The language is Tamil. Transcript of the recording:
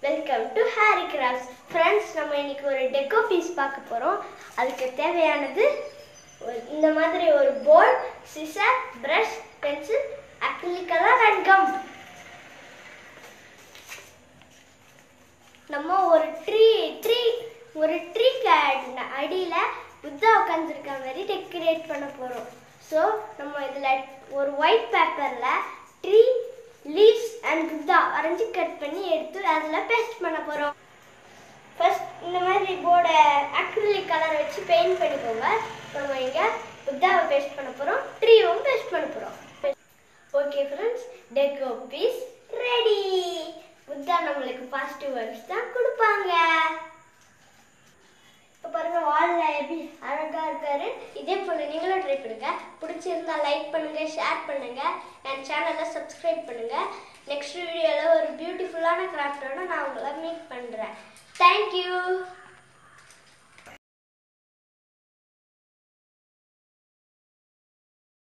welcome to Harry crafts friends நம்ம இன்னைக்கு ஒரு டெக்கோ பீஸ் பார்க்க போகிறோம் அதுக்கு தேவையானது ஒரு- இந்த மாதிரி ஒரு board scissor brush pencil acrylic colour and gum நம்ம ஒரு ட்ரீ ட்ரீ ஒரு ட்ரீ அடியில் புத்தா உட்காந்துருக்க மாதிரி டெக்கரேட் பண்ண போகிறோம் ஸோ நம்ம இதில் ஒரு ஒயிட் பேப்பரில் ட்ரீ லீவ்ஸ் அண்ட் புத்தா வரைஞ்சி கட் பண்ணி எடுத்து அதில் பேஸ்ட் பண்ண போகிறோம் ஃபர்ஸ்ட் இந்த மாதிரி போர்டை அக்ரிலிக் கலர் வச்சு பெயிண்ட் பண்ணிக்கோங்க நம்ம இங்கே புத்தாவை பேஸ்ட் பண்ண போகிறோம் ட்ரீவும் பேஸ்ட் பண்ண போகிறோம் okay friends deco piece ready Buddha நம்மளுக்கு பாசிட்டிவ் வைப்ஸ் தான் கொடுப்பாங்க இப்போ பாருங்க வால்ல எப்படி அழகா இருக்காரு இதே போல நீங்களும் ட்ரை பண்ணுங்க பிடிச்சிருந்தா லைக் பண்ணுங்க ஷேர் பண்ணுங்க என் சேனலை சப்ஸ்கிரைப் பண்ணுங்க நெக்ஸ்ட் வீடியோவில் ஒரு பியூட்டிஃபுல்லான கிராஃப்டோட நான் உங்களை மீட் பண்ணுறேன் தேங்க்யூ